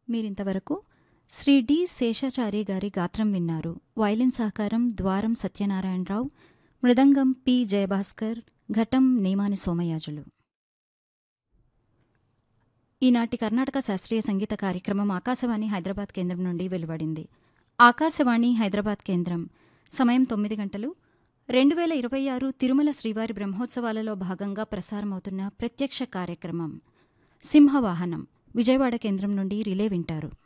మీరింతవరకు శ్రీ డి శేషాచారి గారి గాత్రం విన్నారు వైలిన్ సహకారం ద్వారం సత్యనారాయణరావు మృదంగం పి జయభాస్కర్ ఘటం నేమాని సోమయాజులు ఈనాటి కర్ణాటక శాస్త్రీయ సంగీత కార్యక్రమం ఆకాశవాణి హైదరాబాద్ కేంద్రం నుండి వెలువడింది ఆకాశవాణి హైదరాబాద్ కేంద్రం సమయం తొమ్మిది గంటలు రెండు వేల ఇరవై ఆరు తిరుమల శ్రీవారి బ్రహ్మోత్సవాలలో భాగంగా ప్రసారమవుతున్న ప్రత్యక్ష కార్యక్రమం సింహవాహనం విజయవాడ కేంద్రం నుండి రిలే వింటారు